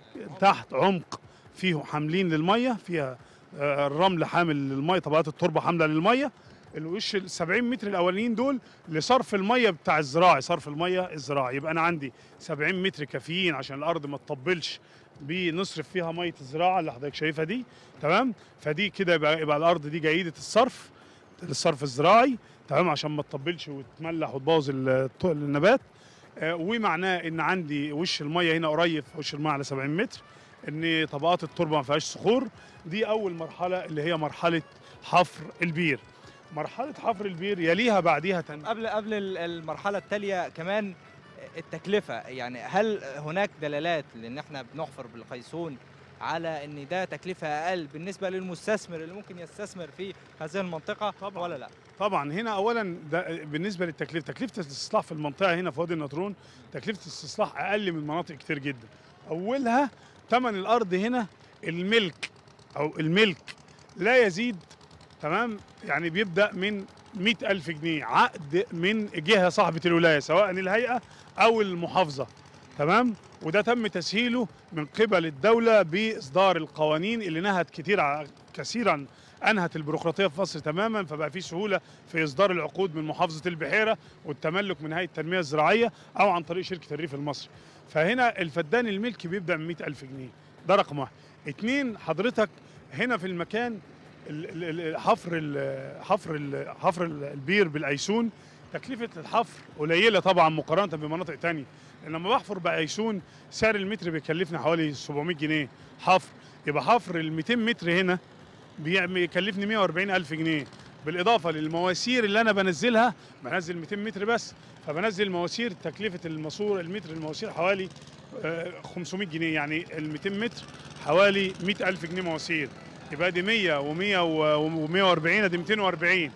[SPEAKER 9] تحت عمق فيه حاملين للميه فيها آه، الرمل حامل للميه طبقات التربه حامله للميه الوش ال 70 متر الاولانيين دول لصرف الميه بتاع الزراعي صرف الميه الزراعي يبقى انا عندي 70 متر كافيين عشان الارض ما تطبلش بنصرف فيها ميه الزراعه اللي حضرتك شايفها دي تمام فدي كده يبقى, يبقى الارض دي جيده الصرف للصرف الزراعي تمام عشان ما تطبلش وتملح وتبوظ ال- النبات آه، ومعناه ان عندي وش الميه هنا قريب وش الميه على 70 متر ان طبقات التربه ما فيهاش صخور دي اول مرحله اللي هي مرحله حفر البير مرحله حفر البير يليها بعديها تن...
[SPEAKER 7] قبل قبل ال- المرحله التاليه كمان التكلفه يعني هل هناك دلالات لان احنا بنحفر بالقيسون على ان ده تكلفه اقل بالنسبه للمستثمر اللي ممكن يستثمر في هذه المنطقه
[SPEAKER 9] طبعاً.
[SPEAKER 7] ولا لا
[SPEAKER 9] طبعا هنا اولا ده بالنسبه للتكلفه تكلفه الاستصلاح في المنطقه هنا في وادي النطرون تكلفه الاستصلاح اقل من مناطق كتير جدا اولها ثمن الارض هنا الملك او الملك لا يزيد تمام يعني بيبدا من مئة ألف جنيه عقد من جهة صاحبة الولاية سواء الهيئة أو المحافظة تمام وده تم تسهيله من قبل الدولة بإصدار القوانين اللي نهت كتير ع- كثيرا انهت البيروقراطيه في مصر تماما فبقى في سهوله في اصدار العقود من محافظه البحيره والتملك من هيئه التنميه الزراعيه او عن طريق شركه الريف المصري فهنا الفدان الملكي بيبدا من 100000 جنيه ده رقم واحد اتنين حضرتك هنا في المكان ال- ال- ال- حفر ال- حفر ال- حفر ال- البير بالايسون تكلفه الحفر قليله طبعا مقارنه بمناطق تانية لما بحفر بايسون سعر المتر بيكلفني حوالي 700 جنيه حفر يبقى حفر ال 200 متر هنا بيعمل يكلفني 140 ألف جنيه بالإضافة للمواسير اللي أنا بنزلها بنزل 200 متر بس فبنزل مواسير تكلفة الماسور المتر المواسير حوالي آه، 500 جنيه يعني ال 200 متر حوالي 100 ألف جنيه مواسير يبقى دي 100 و100 و140 ادي 240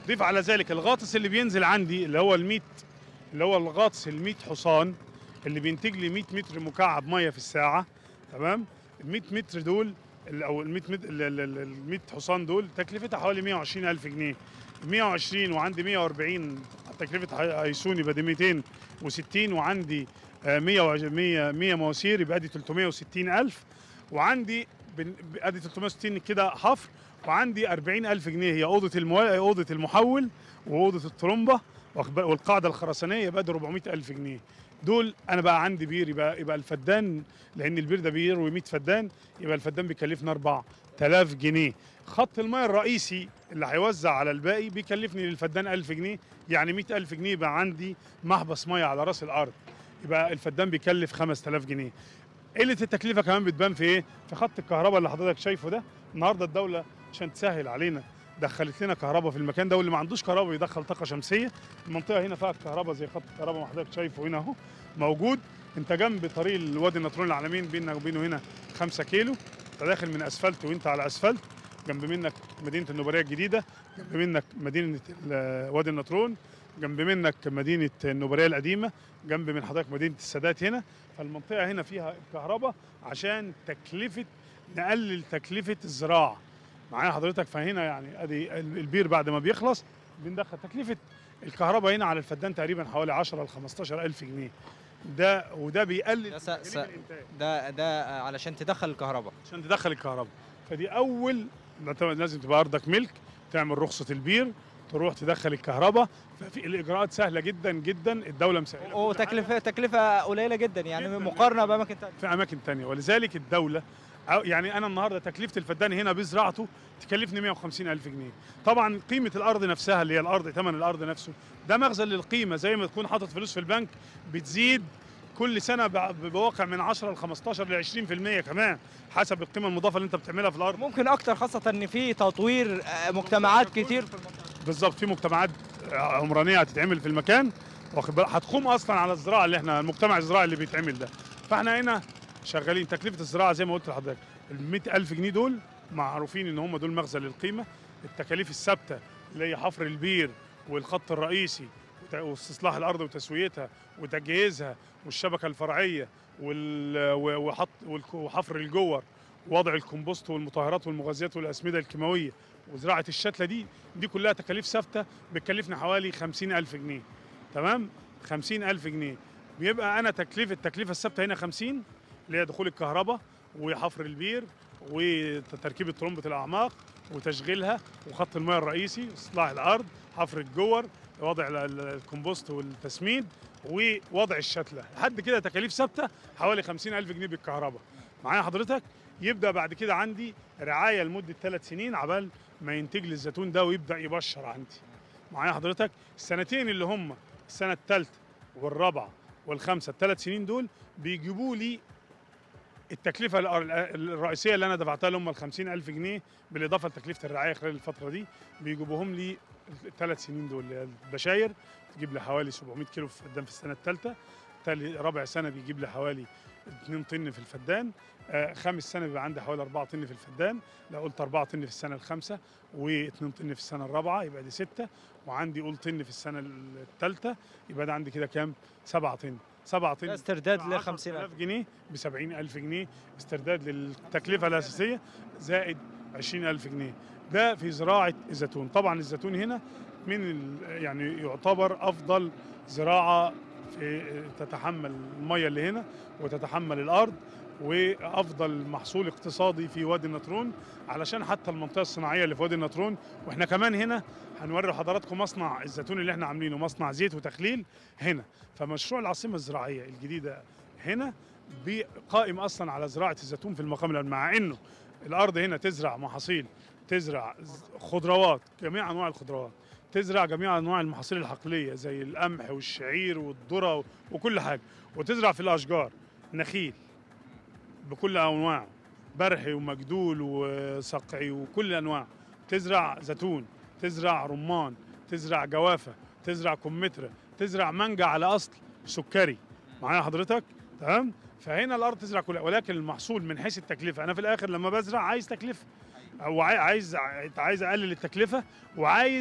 [SPEAKER 9] ضيف على ذلك الغاطس اللي بينزل عندي اللي هو ال 100 اللي هو الغاطس ال 100 حصان اللي بينتج لي 100 متر مكعب ميه في الساعه تمام ال 100 متر دول ال- او ال 100 متر ال- ال- ال- ال 100 حصان دول تكلفتها حوالي 120 الف جنيه 120 وعندي 140 تكلفه هي- هيسون يبقى دي 260 وعندي آه، 100 100 100 مواسير يبقى دي 360 الف وعندي بن- ادي 360 كده حفر وعندي 40 الف جنيه هي اوضه المو... اوضه المحول واوضه الطرمبه واخد بالك؟ والقاعده الخرسانيه يبقى دي 400 الف جنيه دول انا بقى عندي بير يبقى يبقى الفدان لان البير ده بير و100 فدان يبقى الفدان بيكلفنا 4000 جنيه خط الماء الرئيسي اللي هيوزع على الباقي بيكلفني للفدان 1000 جنيه يعني 100000 جنيه يبقى عندي محبس ميه على راس الارض يبقى الفدان بيكلف 5000 جنيه قله التكلفه كمان بتبان في ايه في خط الكهرباء اللي حضرتك شايفه ده النهارده الدوله عشان تسهل علينا دخلت لنا كهرباء في المكان ده واللي ما عندوش كهرباء يدخل طاقه شمسيه المنطقه هنا فيها الكهرباء زي خط الكهرباء ما حضرتك شايفه هنا اهو موجود انت جنب طريق الوادي النطرون العالمين بينك وبينه هنا 5 كيلو انت داخل من اسفلت وانت على اسفلت جنب منك مدينه النوباريه الجديده جنب منك مدينه ال- وادي النطرون جنب منك مدينه النوباريه القديمه جنب من حضرتك مدينه السادات هنا فالمنطقه هنا فيها الكهرباء عشان تكلفه نقلل تكلفه الزراعه معايا حضرتك فهنا يعني ادي البير بعد ما بيخلص بندخل تكلفه الكهرباء هنا على الفدان تقريبا حوالي 10 ل 15 الف جنيه ده وده بيقلل
[SPEAKER 7] ده س-
[SPEAKER 9] تكاليف
[SPEAKER 7] س-
[SPEAKER 9] الإنتاج.
[SPEAKER 7] ده ده علشان تدخل الكهرباء
[SPEAKER 9] عشان تدخل الكهرباء فدي اول لازم تبقى ارضك ملك تعمل رخصه البير تروح تدخل الكهرباء ففي الاجراءات سهله جدا جدا الدوله مسهله كل
[SPEAKER 7] وتكلفه تكلفه قليله جدا يعني
[SPEAKER 9] جداً.
[SPEAKER 7] مقارنه باماكن ثانيه
[SPEAKER 9] في اماكن تانية ولذلك الدوله أو يعني انا النهارده تكلفه الفدان هنا بزراعته تكلفني 150 الف جنيه طبعا قيمه الارض نفسها اللي هي الارض ثمن الارض نفسه ده مخزن للقيمه زي ما تكون حاطط فلوس في البنك بتزيد كل سنه ب- بواقع من 10 ل 15 ل 20% كمان حسب القيمه المضافه اللي انت بتعملها في الارض
[SPEAKER 7] ممكن اكتر خاصه ان في تطوير آه، مجتمعات كتير في المنطقه
[SPEAKER 9] بالظبط في مجتمعات عمرانيه هتتعمل في المكان واخد بالك هتقوم اصلا على الزراعه اللي احنا المجتمع الزراعي اللي بيتعمل ده فاحنا هنا شغالين تكلفه الزراعه زي ما قلت لحضرتك ال 100000 جنيه دول معروفين ان هم دول مخزن للقيمه التكاليف الثابته اللي هي حفر البير والخط الرئيسي وت- واستصلاح الارض وتسويتها وتجهيزها والشبكه الفرعيه وال- و- وحط والك- وحفر الجور ووضع الكمبوست والمطهرات والمغذيات والاسمده الكيماويه وزراعه الشتله دي دي كلها تكاليف ثابته بتكلفني حوالي 50000 جنيه تمام 50000 جنيه بيبقى انا تكلفه التكلفه الثابته هنا 50 اللي هي دخول الكهرباء وحفر البير وتركيب طرمبه الاعماق وتشغيلها وخط المياه الرئيسي اصلاح الارض حفر الجور وضع ال- ال- الكمبوست والتسميد ووضع الشتله لحد كده تكاليف ثابته حوالي 50000 جنيه بالكهرباء معايا حضرتك يبدا بعد كده عندي رعايه لمده ثلاث سنين عبال ما ينتج لي الزيتون ده ويبدا يبشر عندي معايا حضرتك السنتين اللي هم السنه الثالثه والرابعه والخامسه الثلاث سنين دول بيجيبوا لي التكلفه الأر- الرئيسيه اللي انا دفعتها لهم ال 50000 جنيه بالاضافه لتكلفه الرعايه خلال الفتره دي بيجيبوهم لي الثلاث سنين دول اللي هي البشاير تجيب لي حوالي 700 كيلو في الفدان في السنه الثالثه تالي رابع سنه بيجيب لي حوالي 2 طن في الفدان آه خامس سنه بيبقى عندي حوالي 4 طن في الفدان لو قلت 4 طن في السنه الخامسه و2 طن في السنه الرابعه يبقى دي 6 وعندي قول طن في السنه الثالثه يبقى ده عندي كده كام 7 طن 7 طن
[SPEAKER 7] ده استرداد ل
[SPEAKER 9] 10000
[SPEAKER 7] 50000
[SPEAKER 9] جنيه ب 70000 جنيه استرداد للتكلفه الاساسيه زائد 20000 جنيه ده في زراعه الزيتون طبعا الزيتون هنا من ال- يعني يعتبر افضل زراعه في تتحمل الميه اللي هنا وتتحمل الارض وافضل محصول اقتصادي في وادي النطرون علشان حتى المنطقه الصناعيه اللي في وادي النطرون واحنا كمان هنا هنوري حضراتكم مصنع الزيتون اللي احنا عاملينه مصنع زيت وتخليل هنا فمشروع العاصمه الزراعيه الجديده هنا بي- قائم اصلا على زراعه الزيتون في المقام الأول مع انه الارض هنا تزرع محاصيل تزرع ز- خضروات جميع انواع الخضروات تزرع جميع انواع المحاصيل الحقليه زي القمح والشعير والذره و- وكل حاجه وتزرع في الاشجار نخيل بكل انواعه برحي ومجدول وصقعي وكل انواع تزرع زيتون تزرع رمان تزرع جوافه تزرع كمثرى تزرع مانجا على اصل سكري معايا حضرتك تمام فهنا الارض تزرع كلها ولكن المحصول من حيث التكلفه انا في الاخر لما بزرع عايز تكلفه او عاي- عايز عايز اقلل التكلفه وعايز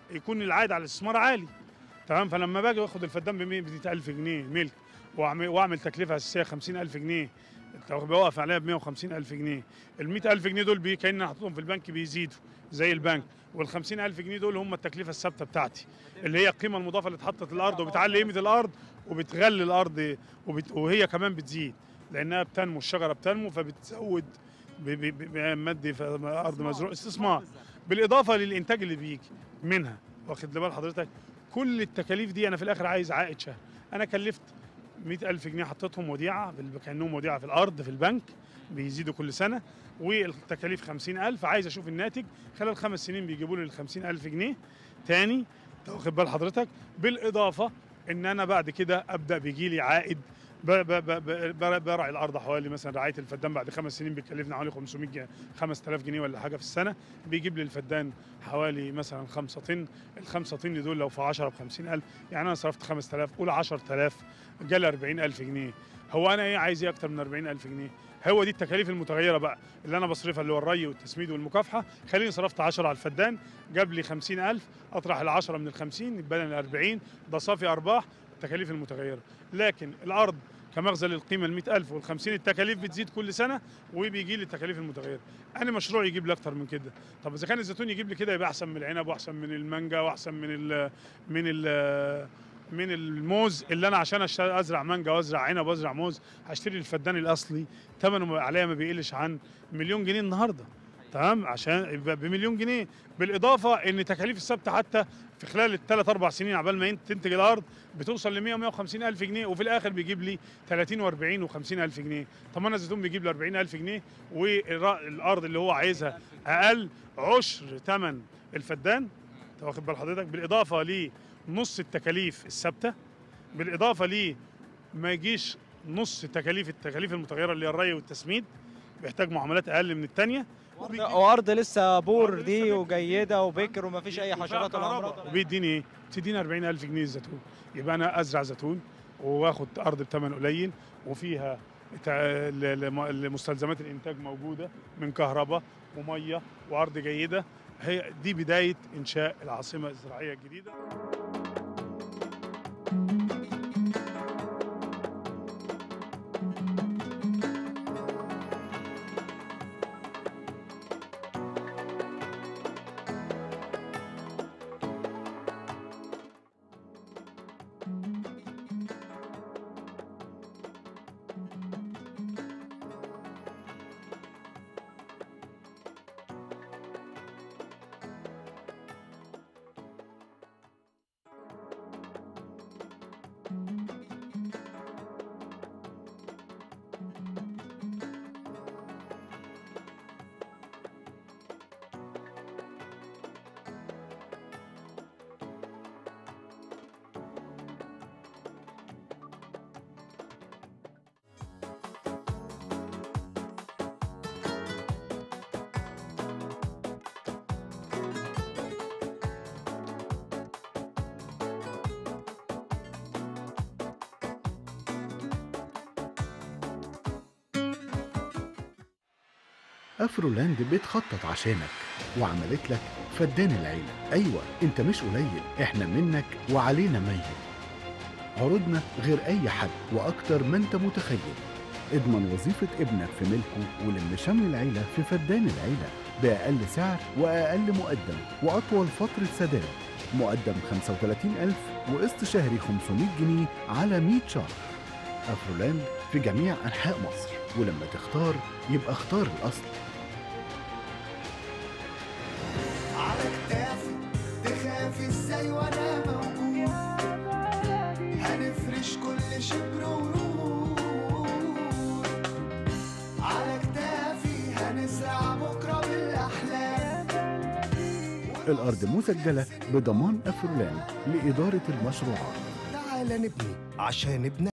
[SPEAKER 9] يكون العائد على الاستثمار عالي تمام فلما باجي واخد الفدان ب 100000 جنيه ملك واعمل واعمل تكلفه اساسيه 50000 جنيه بوقف عليها ب 150000 جنيه ال 100000 جنيه دول بي كاني حاططهم في البنك بيزيدوا زي البنك وال 50000 جنيه دول هم التكلفه الثابته بتاعتي اللي هي القيمه المضافه اللي اتحطت الارض وبتعلي قيمه الارض وبتغلي الارض وبت... وهي كمان بتزيد لانها بتنمو الشجره بتنمو فبتزود ب- ب- ب- بمادي في ارض مزروع استثمار بالاضافه للانتاج اللي بيجي منها واخد بال حضرتك كل التكاليف دي انا في الاخر عايز عائد شهري انا كلفت 100000 جنيه حطيتهم وديعه بال- كانهم وديعه في الارض في البنك بيزيدوا كل سنه والتكاليف 50000 عايز اشوف الناتج خلال خمس سنين بيجيبوا لي ال 50000 جنيه تاني أنت واخد بال حضرتك بالاضافه ان انا بعد كده ابدا بيجي لي عائد ب- ب- ب- ب- برعي الارض حوالي مثلا رعايه الفدان بعد خمس سنين بيكلفنا حوالي 500 جنيه 5000 جنيه ولا حاجه في السنه بيجيب لي الفدان حوالي مثلا 5 طن ال 5 طن دول لو في 10 ب 50000 يعني انا صرفت 5000 قول 10000 جالي 40000 جنيه هو انا ايه عايز ايه اكتر من 40000 جنيه هو دي التكاليف المتغيره بقى اللي انا بصرفها اللي هو الري والتسميد والمكافحه خليني صرفت 10 على الفدان جاب لي 50000 اطرح ال 10 من ال 50 يبقى لي 40 ده صافي ارباح التكاليف المتغيره لكن الارض كمخزن للقيمه ال 100000 وال 50 التكاليف بتزيد كل سنه وبيجي لي التكاليف المتغيره انا مشروع يجيب لي اكتر من كده طب اذا كان الزيتون يجيب لي كده يبقى احسن من العنب واحسن من المانجا واحسن من ال من ال من الموز اللي انا عشان أشت- ازرع مانجا وازرع عنب وازرع موز هشتري الفدان الاصلي ثمنه عليها ما بيقلش عن مليون جنيه النهارده تمام عشان يبقى بمليون جنيه بالاضافه ان تكاليف الثابته حتى في خلال الثلاث اربع سنين عبال ما ينت- تنتج الارض بتوصل ل 100 150 الف جنيه وفي الاخر بيجيب لي 30 و40 و50 الف جنيه طب ما انا الزيتون بيجيب لي 40 الف جنيه والارض اللي هو عايزها اقل عشر ثمن الفدان انت واخد بال حضرتك بالاضافه لنص التكاليف الثابته بالاضافه ل ما يجيش نص تكاليف التكاليف المتغيره اللي هي الري والتسميد بيحتاج معاملات اقل من الثانيه
[SPEAKER 4] وارض لسه بور
[SPEAKER 9] أرض
[SPEAKER 4] دي
[SPEAKER 9] لسه
[SPEAKER 4] وجيده وبكر ومفيش اي حشرات ولا امراض
[SPEAKER 9] وبيديني ايه؟ بتديني 40000 جنيه الزيتون يبقى انا ازرع زيتون واخد ارض بثمن قليل وفيها تع- ل- ل- لمستلزمات الانتاج موجوده من كهرباء وميه وارض جيده هي دي بدايه انشاء العاصمه الزراعيه الجديده
[SPEAKER 1] افرولاند بتخطط عشانك وعملت لك فدان العيلة أيوة أنت مش قليل إحنا منك وعلينا ميت عروضنا غير أي حد وأكتر ما أنت متخيل اضمن وظيفة ابنك في ملكه ولم شمل العيلة في فدان العيلة بأقل سعر وأقل مقدم وأطول فترة سداد مقدم 35000 وقسط شهري 500 جنيه على 100 شهر أفرولاند في جميع أنحاء مصر ولما تختار يبقى اختار الأصل
[SPEAKER 3] على كتافي تخافي ازاي وانا موجود هنفرش كل شبر ورود على كتافي هنزرع بكره بالاحلام
[SPEAKER 1] الأرض مسجلة بضمان أفرولاند لإدارة المشروعات
[SPEAKER 2] تعال نبني عشان نبني